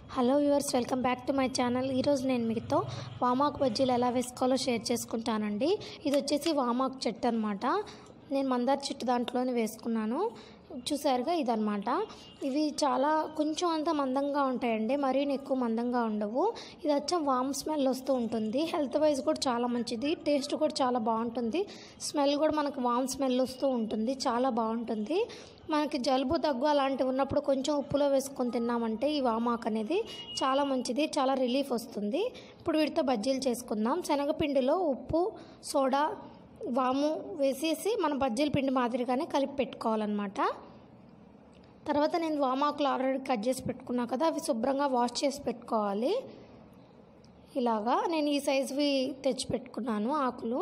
hello viewers welcome back to my channel ఈరోజు నేను మీతో వామాకు బజ్జీలు ఎలా వేసుకోవాలో షేర్ చేసుకుంటానండి ఇది వచ్చేసి వామాకు చెట్టు అనమాట నేను మందార చెట్టు దాంట్లోనే వేసుకున్నాను చూసారుగా ఇదనమాట ఇవి చాలా కొంచెం అంత మందంగా ఉంటాయండి మరీ ఎక్కువ మందంగా ఉండవు ఇది వచ్చి వామ్ స్మెల్ వస్తూ ఉంటుంది హెల్త్ వైజ్ కూడా చాలా మంచిది టేస్ట్ కూడా చాలా బాగుంటుంది స్మెల్ కూడా మనకు వామ్ స్మెల్ వస్తూ ఉంటుంది చాలా బాగుంటుంది మనకి జలుబు దగ్గు అలాంటివి ఉన్నప్పుడు కొంచెం ఉప్పులో వేసుకొని తిన్నామంటే ఈ వామాకు అనేది చాలా మంచిది చాలా రిలీఫ్ వస్తుంది ఇప్పుడు వీటితో బజ్జీలు చేసుకుందాం శనగపిండిలో ఉప్పు సోడా వాము వేసేసి మన బజ్జీల పిండి మాదిరిగానే కలిపి పెట్టుకోవాలన్నమాట తర్వాత నేను వామాకులు ఆల్రెడీ కట్ చేసి పెట్టుకున్నా కదా అవి శుభ్రంగా వాష్ చేసి పెట్టుకోవాలి ఇలాగా నేను ఈ సైజువి తెచ్చి పెట్టుకున్నాను ఆకులు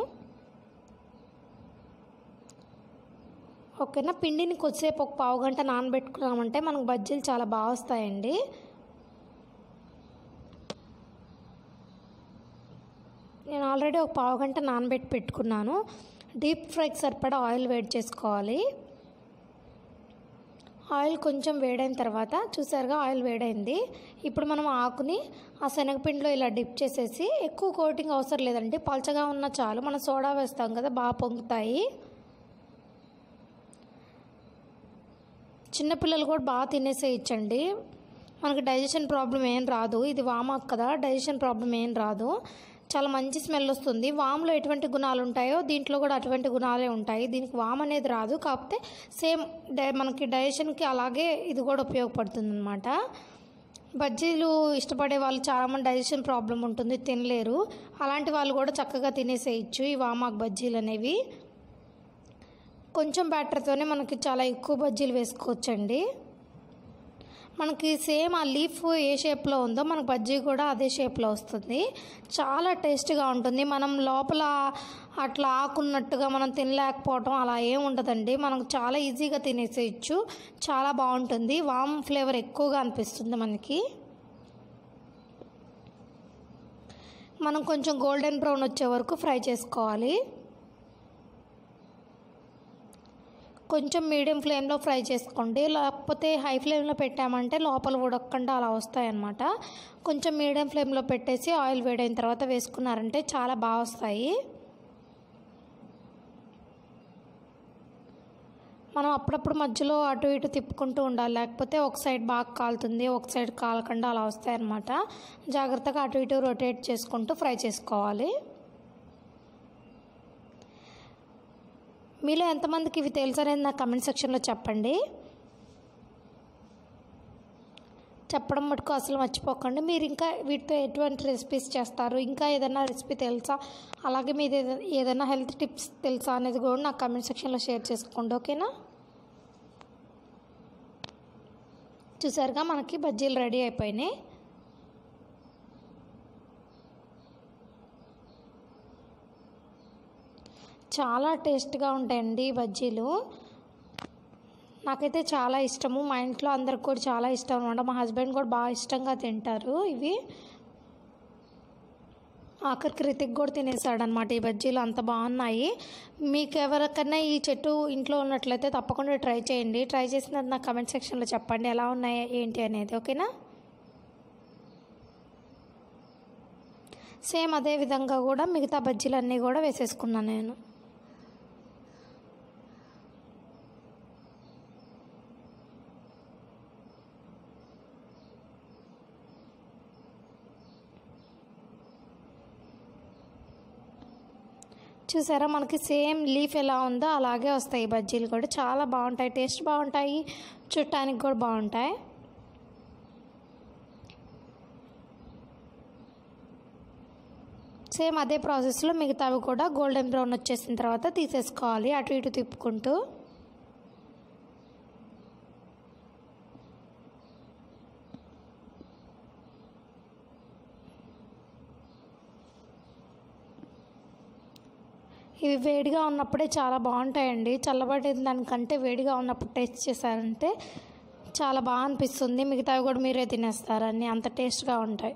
ఓకేనా పిండిని కొద్దిసేపు ఒక పావు గంట నానబెట్టుకున్నామంటే మనకు బజ్జీలు చాలా బాగా వస్తాయండి నేను ఆల్రెడీ ఒక పావు గంట నానబెట్టి పెట్టుకున్నాను డీప్ ఫ్రైకి సరిపడా ఆయిల్ వేడి చేసుకోవాలి ఆయిల్ కొంచెం వేడైన తర్వాత చూసారుగా ఆయిల్ వేడైంది ఇప్పుడు మనం ఆకుని ఆ శనగపిండిలో ఇలా డిప్ చేసేసి ఎక్కువ కోటింగ్ అవసరం లేదండి పలచగా ఉన్న చాలు మనం సోడా వేస్తాం కదా బాగా పొంగుతాయి చిన్నపిల్లలు కూడా బాగా తినేసేయచ్చండి మనకు డైజెషన్ ప్రాబ్లం ఏం రాదు ఇది వామాకు కదా డైజెషన్ ప్రాబ్లం ఏం రాదు చాలా మంచి స్మెల్ వస్తుంది వామ్లో ఎటువంటి గుణాలు ఉంటాయో దీంట్లో కూడా అటువంటి గుణాలే ఉంటాయి దీనికి వామ్ అనేది రాదు కాకపోతే సేమ్ డై మనకి డైజెషన్కి అలాగే ఇది కూడా ఉపయోగపడుతుంది అనమాట బజ్జీలు ఇష్టపడే వాళ్ళు చాలామంది డైజెషన్ ప్రాబ్లం ఉంటుంది తినలేరు అలాంటి వాళ్ళు కూడా చక్కగా తినేసేయచ్చు ఈ వామాకు బజ్జీలు అనేవి కొంచెం బ్యాటర్తోనే మనకి చాలా ఎక్కువ బజ్జీలు వేసుకోవచ్చండి మనకి సేమ్ ఆ లీఫ్ ఏ షేప్లో ఉందో మనకు బజ్జీ కూడా అదే షేప్లో వస్తుంది చాలా టేస్ట్గా ఉంటుంది మనం లోపల అట్లా ఆకున్నట్టుగా మనం తినలేకపోవటం అలా ఏం ఉండదండి మనకు చాలా ఈజీగా తినేసేయచ్చు చాలా బాగుంటుంది వామ్ ఫ్లేవర్ ఎక్కువగా అనిపిస్తుంది మనకి మనం కొంచెం గోల్డెన్ బ్రౌన్ వచ్చే వరకు ఫ్రై చేసుకోవాలి కొంచెం మీడియం ఫ్లేమ్లో ఫ్రై చేసుకోండి లేకపోతే హై ఫ్లేమ్లో పెట్టామంటే లోపల ఉడకకుండా అలా వస్తాయన్నమాట కొంచెం మీడియం ఫ్లేమ్లో పెట్టేసి ఆయిల్ వేడైన తర్వాత వేసుకున్నారంటే చాలా బాగా వస్తాయి మనం అప్పుడప్పుడు మధ్యలో అటు ఇటు తిప్పుకుంటూ ఉండాలి లేకపోతే ఒక సైడ్ బాగా కాలుతుంది ఒక సైడ్ కాలకుండా అలా వస్తాయన్నమాట జాగ్రత్తగా అటు ఇటు రొటేట్ చేసుకుంటూ ఫ్రై చేసుకోవాలి మీలో ఎంతమందికి ఇవి తెలుసు అనేది నా కమెంట్ సెక్షన్లో చెప్పండి చెప్పడం మటుకు అసలు మర్చిపోకండి మీరు ఇంకా వీటితో ఎటువంటి రెసిపీస్ చేస్తారు ఇంకా ఏదైనా రెసిపీ తెలుసా అలాగే మీరు ఏదైనా హెల్త్ టిప్స్ తెలుసా అనేది కూడా నాకు కమెంట్ సెక్షన్లో షేర్ చేసుకోండి ఓకేనా చూసారుగా మనకి బజ్జీలు రెడీ అయిపోయినాయి చాలా టేస్ట్గా ఉంటాయండి బజ్జీలు నాకైతే చాలా ఇష్టము మా ఇంట్లో అందరికి కూడా చాలా ఇష్టం అనమాట మా హస్బెండ్ కూడా బాగా ఇష్టంగా తింటారు ఇవి ఆఖరికి రితిక్ కూడా తినేసాడనమాట ఈ బజ్జీలు అంత బాగున్నాయి మీకు ఎవరికైనా ఈ చెట్టు ఇంట్లో ఉన్నట్లయితే తప్పకుండా ట్రై చేయండి ట్రై చేసినది నా కమెంట్ సెక్షన్లో చెప్పండి ఎలా ఉన్నాయి ఏంటి అనేది ఓకేనా సేమ్ అదే విధంగా కూడా మిగతా బజ్జీలన్నీ కూడా వేసేసుకున్నాను నేను చూసారా మనకి సేమ్ లీఫ్ ఎలా ఉందో అలాగే వస్తాయి బజ్జీలు కూడా చాలా బాగుంటాయి టేస్ట్ బాగుంటాయి చుట్టానికి కూడా బాగుంటాయి సేమ్ అదే ప్రాసెస్లో మిగతావి కూడా గోల్డెన్ బ్రౌన్ వచ్చేసిన తర్వాత తీసేసుకోవాలి అటు ఇటు తిప్పుకుంటూ ఇవి వేడిగా ఉన్నప్పుడే చాలా బాగుంటాయండి చల్లబడిన దానికంటే వేడిగా ఉన్నప్పుడు టేస్ట్ చేశారంటే చాలా బాగా అనిపిస్తుంది మిగతావి కూడా మీరే తినేస్తారని అంత టేస్ట్గా ఉంటాయి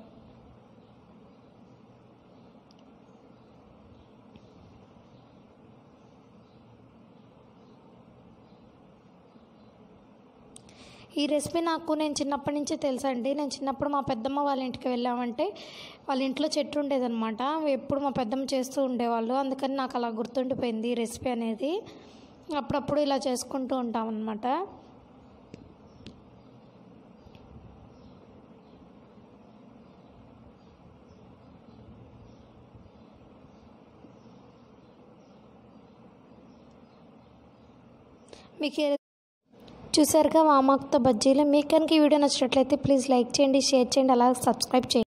ఈ రెసిపీ నాకు నేను చిన్నప్పటి నుంచే తెలుసండి నేను చిన్నప్పుడు మా పెద్దమ్మ వాళ్ళ ఇంటికి వెళ్ళామంటే వాళ్ళ ఇంట్లో చెట్టు ఉండేదన్నమాట ఎప్పుడు మా పెద్దమ్మ చేస్తూ ఉండేవాళ్ళు అందుకని నాకు అలా గుర్తుండిపోయింది ఈ రెసిపీ అనేది అప్పుడప్పుడు ఇలా చేసుకుంటూ ఉంటాం అన్నమాట మీకు చూసారుగా వామాక్తో బజ్జీలు మీకు కనుక ఈ వీడియో నచ్చినట్లయితే ప్లీజ్ లైక్ చేయండి షేర్ చేయండి అలాగే సబ్స్క్రైబ్ చేయండి